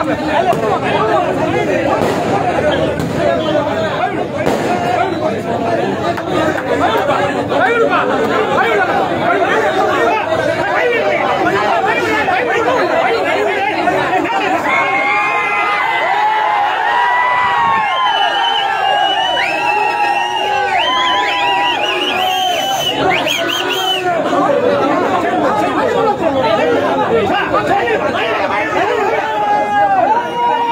Hey!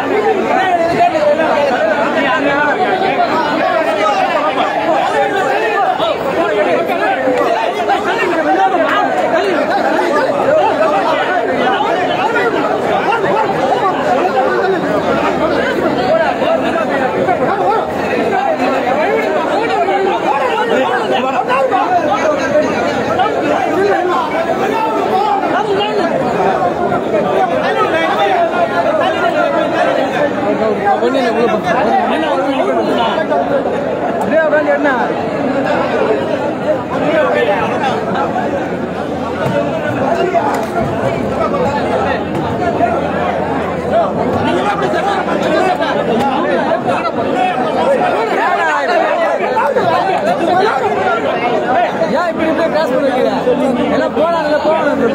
ஏன் இப்படி போய் கிராஸ் பண்ண வைக்கிற எல்லாம் போனாங்கல்ல போனாங்க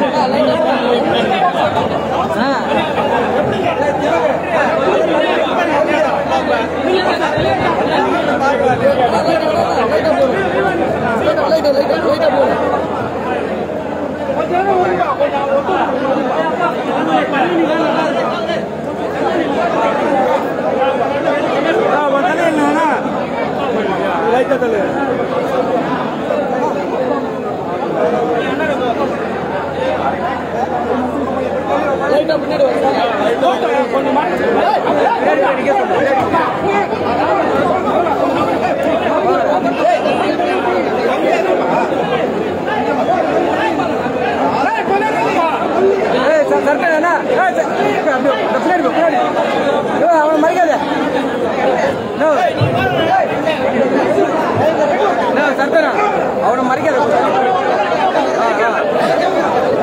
ஆ ஏய் சார் சர்க்கரை என்ன ஏய் சார் அப்படியே இந்த பின்னாடி போ, பின்னாடி ஏய் அவனை மறிக்காத நோ நோ சர்க்கரை அவனை மறிக்காத ஆ ஆ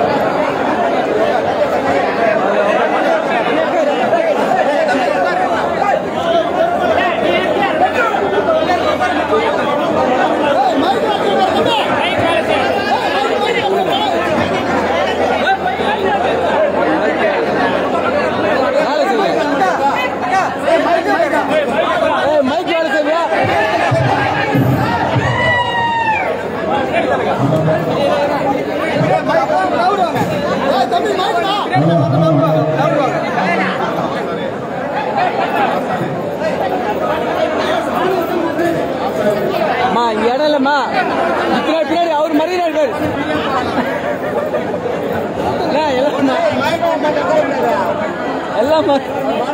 வேலை செய்யுங்க ஏய் மைக் வேலை செய்யா மா இங்க இடம் இல்லம்மா பின்னாடி பின்னாடி அவர் மறியல இருக்காரு அண்ணா, எல்லாம் எல்லாம்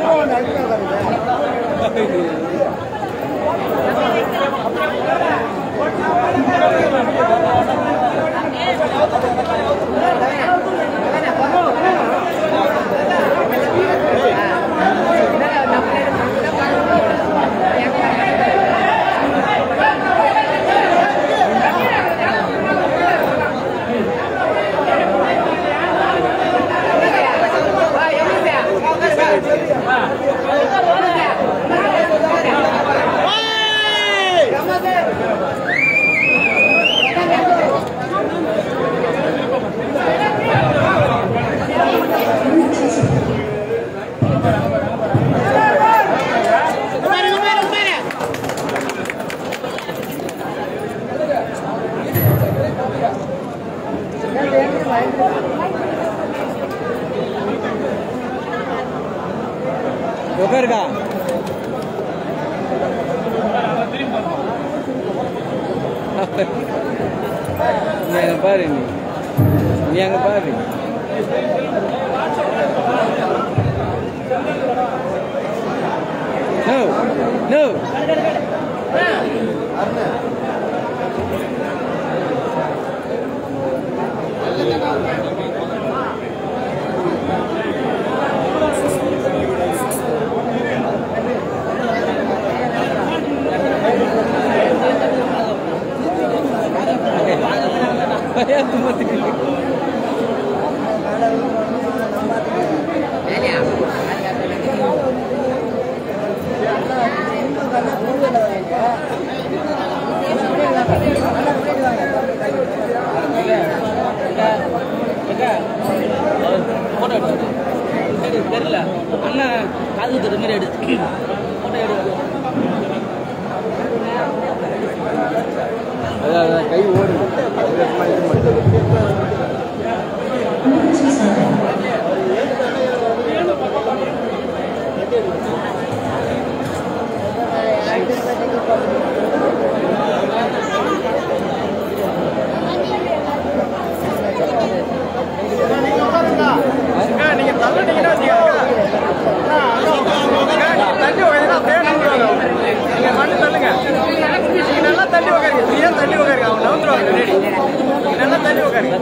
உட்காருக்கா நீ அங்க பாரு நீ நீ அங்க பாரு No, no. Kaya tumatingin. தெரியல அண்ணன் காது குத்துற மாதிரி எடுத்து போட்டோ எடுக்க அதான் கை ஓடுது நீங்க தள்ளுனீங்கன்னா தள்ளி உட்காந்து அப்படியே நம்புவாங்க நீங்க மட்டும் தள்ளுங்க நீங்க நல்லா தள்ளி உட்காருங்க ஃப்ரீயா தள்ளி உட்காருங்க அவங்க நவுந்துருவாங்க ரெடி நீங்க நல்லா தள்ளி உட்காருங்க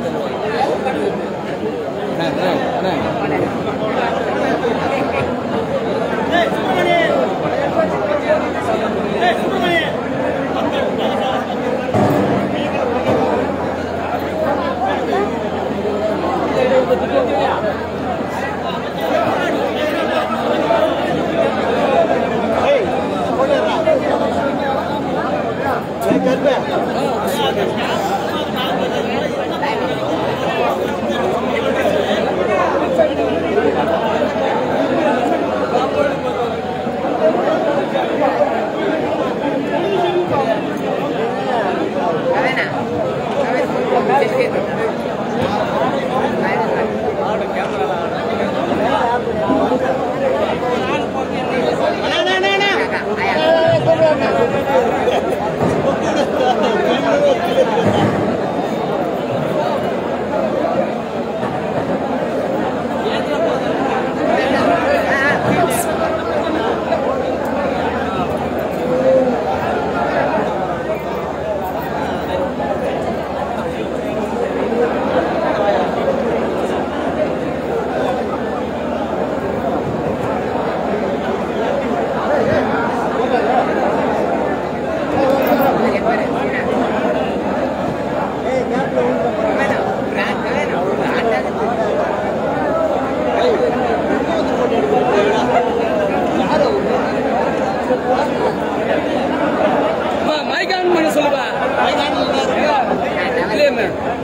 மைக் ஆன் பண்ண சொல்லுப்பா இல்லையம்மா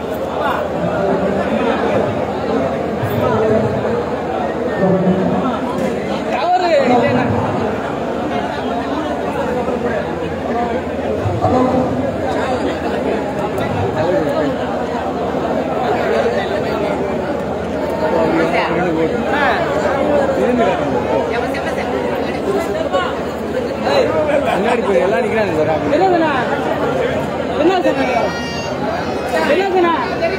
தவறு இல்லைன்னா முன்னாடி போய் எல்லாம் நிக்கிறாங்க என்னதுண்ணா என்ன சொன்னாங்க என்னதுண்ணா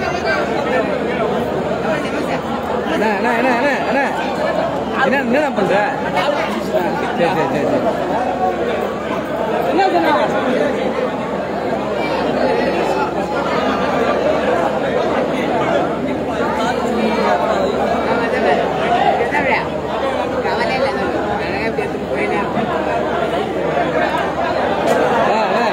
அண்ணா அண்ணா அண்ணா அண்ணா அண்ணா என்ன என்ன பண்ற சரி சரி சரி சரி என்ன சொன்னாங்க ஆ, ஆ.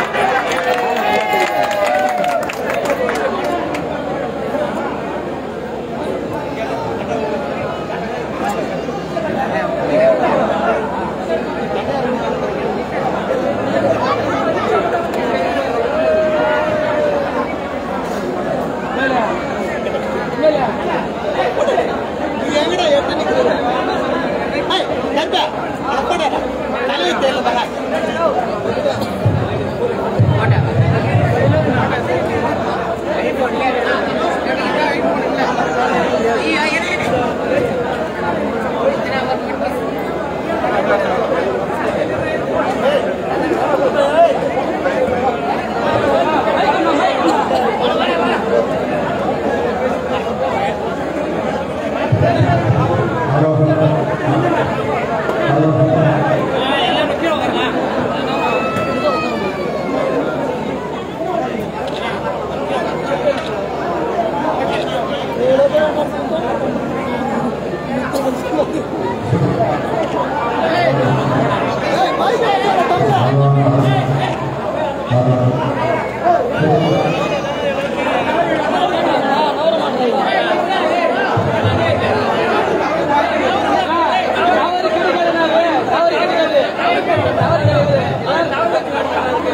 தவறு கிடைக்காதுண்ணா தவறு கிடைக்காது தவறு கிடைக்காது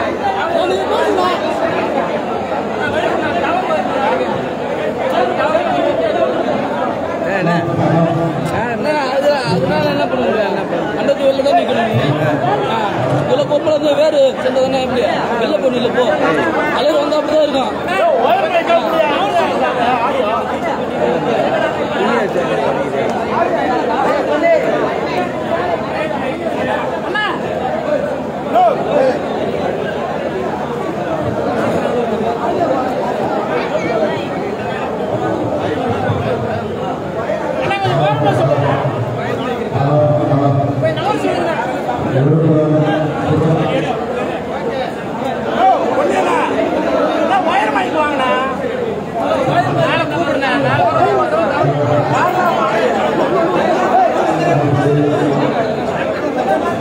ஏ, என்ன ஆ, என்ன அது அதனால என்ன பண்ண முடியாது என்ன பண்ண அண்டத்து வெளில தான் நிற்கணும் நீ ஆ, இவ்வளோ பொம்பளை வந்து வேறு சென்றதுன்னா எப்படி வெளில போகணும் இல்லை போ அலைவர் வந்தால் அப்படி தான் இருக்கும் புண்ணிய சேவை பண்ணிக்கிறேன்.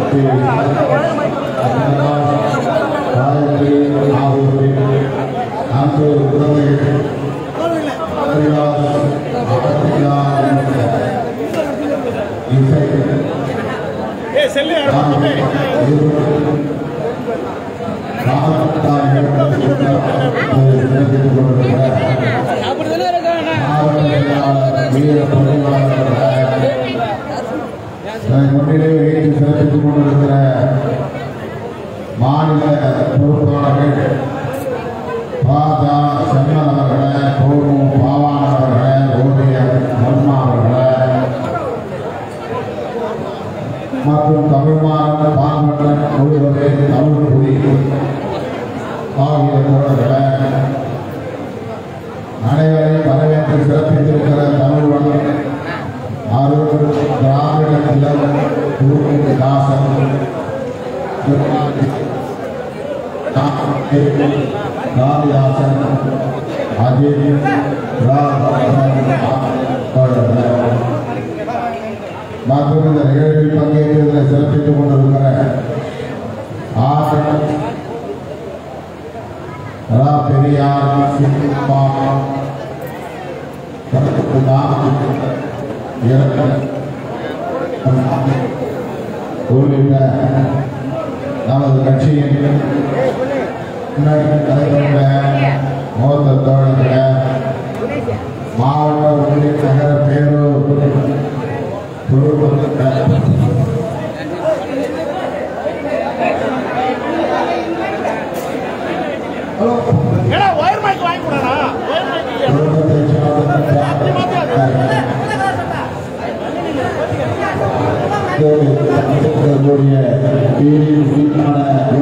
காயத்ரி காயத்ரி ஆகியோரின் நான்கு குழந்தைகள் இசை ஏ செல்லு தம்பி அப்படிதானே இருக்காங்க முன்னிலை வைத்து சிறப்பித்துக் கொண்டிருக்கிற மாநில பொறுப்பாளர்கள் பாதா செம்மன் அவர்களை கோமு பாவான் அவர்களை ஓடிய வர்மா அவர்களை மற்றும் தமிழ்மாறன் பான்மன்றன் முழுவதே தமிழ் குடி ஆகிய தோழர்களை அனைவரையும் வரவேற்று சிறப்பித்திருக்கிற தமிழ்வன் அருள் திராவிட நிலம் குரு தாசன் காளிதாசன் அஜித் மற்றும் இந்த நிகழ்வில் பங்கேற்றதில் சிறப்பித்துக் கொண்டிருக்கிற ஆசன் ரா பெரியார் சின்னம்மா உள்ளிட்ட நமது கட்சியின் முன்னாடி தலைவர்கள மூத்த தோழர்கள மாவட்ட உள்ளிட்ட நகர பேரூர் பொதுமக்கள் ஏடா ஒயர் மைக் வாங்கி கூடாடா ஒயர் மைக் இல்லையா? இருக்கக்கூடிய வீரமான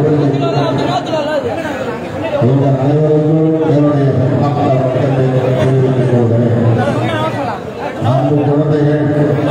உங்கள் அனைவருக்கும் என்னுடைய பரமாத்மா வணக்கத்தை தெரிவித்துக் கொள்கிறேன் நான்கு குழந்தைகள்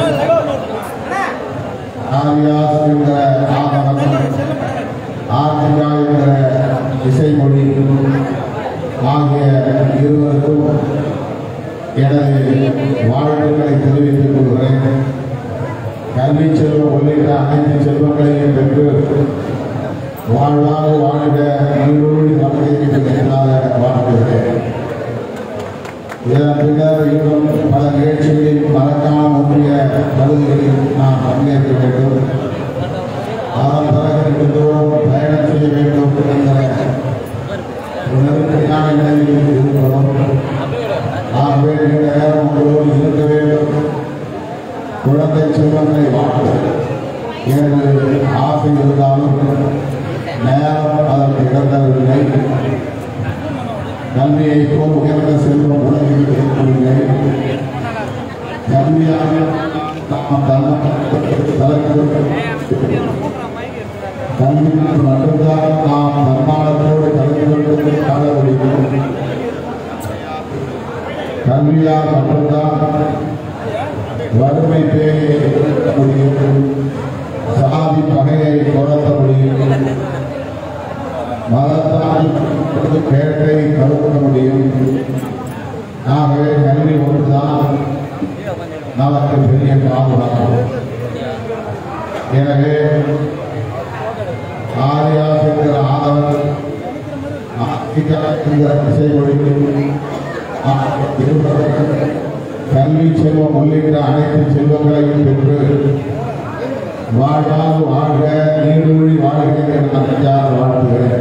ஆரியாஸ் என்கிற ஆதவன் ஆர்த்திகா என்கிற இசைமொழி ஆகிய இருவருக்கும் எனது வாழ்த்துக்களை தெரிவித்துக் கொள்கிறேன் கல்வி செல்வம் உள்ளிட்ட அனைத்து செல்வங்களையும் பெற்று வாழ்வாக வாழ்க நல்வழி வாழ்க்கையாக வாழ்கிறேன் இதன் பின்னர் இன்னும் பல நிகழ்ச்சிகளில் மறக்காம முக்கிய பகுதிகளில் நான் பங்கேற்க வேண்டும் அதன் பிறகு நீண்ட தூரம் பயணம் செய்ய வேண்டும் என்கிற ஒரு நெருக்கடியான நிலையில் இருக்கிறோம் ஆகவே நீண்ட நேரம் உங்களோடு இருக்க வேண்டும் குழந்தை செல்வங்களை வாழ்த்து என்று ஆசை இருந்தாலும் நேரம் அதற்கு இழந்தவில்லை கல்வியை போல் உயர்ந்த செல்வம் உலகில் இருக்கவில்லை கல்வியாக நாம் தலைப்பு கல்வி மட்டும்தான் நாம் தன்மானத்தோடு கலந்து கொண்டு காண முடியும் கல்வியால் மட்டும்தான் வறுமை பேரை எதிர்க்க முடியும் சாதி பகையை துரத்த முடியும் மதத்தால் பேட்டை தடுக்க முடியும் ஆகவே கல்வி ஒன்றுதான் நமக்கு பெரிய பாதுகாப்பு எனவே ஆரியாஸ் என்கிற ஆதவன் ஆசிகா என்கிற இசைமொழிக்கும் இருவரும் கல்வி செல்வம் உள்ளிட்ட அனைத்து செல்வங்களையும் பெற்று வாழ்வால் வாழ்க நீடுழி வாழ்க என்று நான் நெஞ்சார வாழ்த்துகிறேன்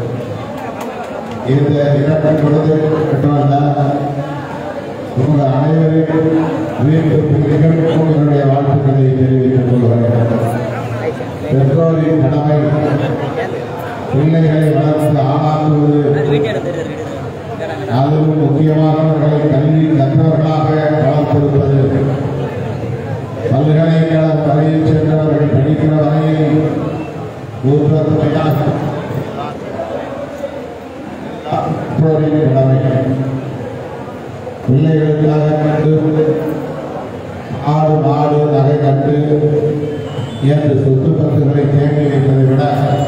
இந்த இரண்டு குழந்தை பெற்றல்ல உங்க அனைவரையும் வீட்டுக்கு நிகழ்வுக்கும் என்னுடைய வாழ்த்துக்களை தெரிவித்துக் கொள்கிறேன் பெற்றோரின் கடமை பிள்ளைகளை வளர்த்து ஆளாக்குவது அதிலும் முக்கியமானவர்களை கல்வி கற்றவர்களாக வளர்த்திருப்பது பல்கலைக்கழக வரையில் சென்றவர்கள் படிக்கிற வரையில் ஊற்றத்துறையாக பெற்றோரின் கடமை பிள்ளைகளுக்காக கண்டு ஆடு மாடு நகை கண்டு என்று சொத்து பத்துகளை தேங்கி வைப்பதை விட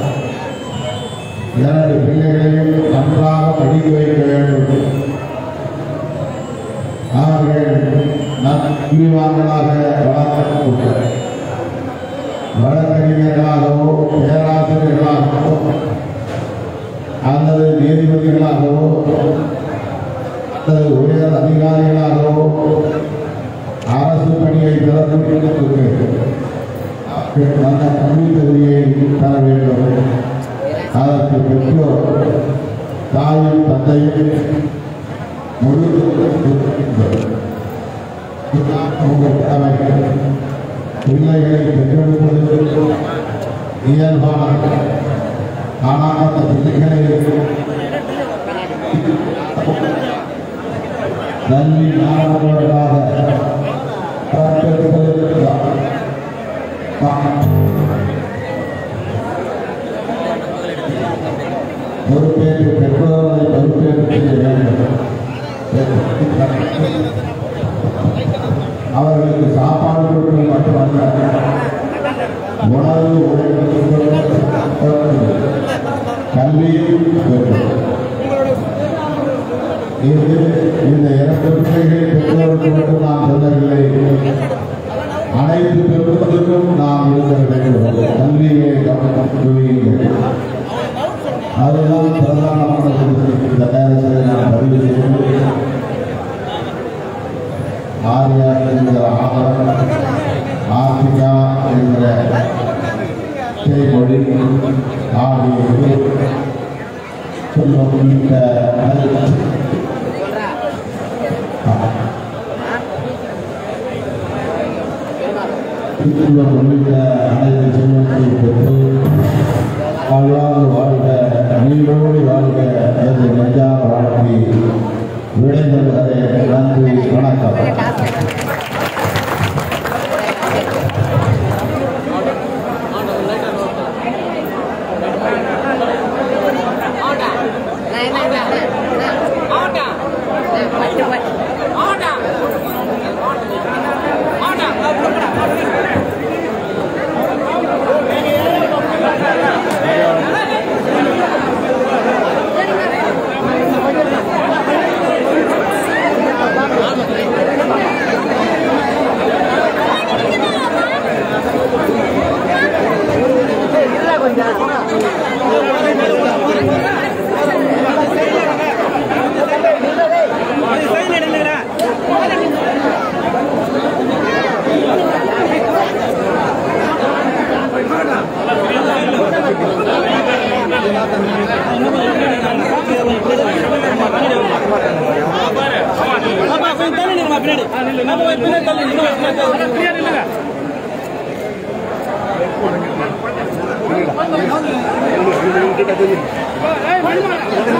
இரண்டு பிள்ளைகளையும் நன்றாக படிக்க வைக்க வேண்டும் அவர்கள் நன்றிவான்களாக வளர்க்க வழக்கறிஞர்களாகவோ பேராசிரியர்களாகவோ அல்லது நீதிபதிகளாகவோ அல்லது உயர் அதிகாரிகளாகவோ அரசு பணியை பெறுவதற்கு நல்ல கல்வி தகுதியை தர வேண்டும் அதற்கு பெற்றோர் தாயும் தந்தையும் முழு இதுதான் உங்கள் கடமை பிள்ளைகளை பெற்றெடுப்பது இயல்பான ஆனால் அந்த பிள்ளைகளை நன்றி நாளவர்களாக பொறுப்பேற்று பெற்றோர்களை பொறுப்பேற்று செய்ய வேண்டும் அவர்களுக்கு சாப்பாடு கொடுப்பது மட்டுமல்ல உணவு உடை கல்வியும் வேண்டும் இது இந்த இரண்டு பிள்ளைகளை பெற்றோருக்கு மட்டும் நான் சொல்லவில்லை அனைத்து பெற்றோருக்கும் நாம் இருக்க வேண்டும் கல்வியை கவனம் புரியுங்கள் அதுதான் பிரதானமான கருத்து. இந்த நேரத்தில் நான் பதிவு செய்து ஆர்யா என்கிற ஆதரவு ஆப்பிரிக்கா என்கிற செய்மொழி ஆகிய சொல்ல உள்ளிட்ட சுற்றுலா உள்ளிட்ட அனைத்து செல்வத்தை பெற்று வாழ்வாங்க வாழ்க நீரோடு வாழ்க எனது நெஞ்சார வாழ்க்கை விடைபெறுகிறே நன்றி வணக்கம் பின்னாடி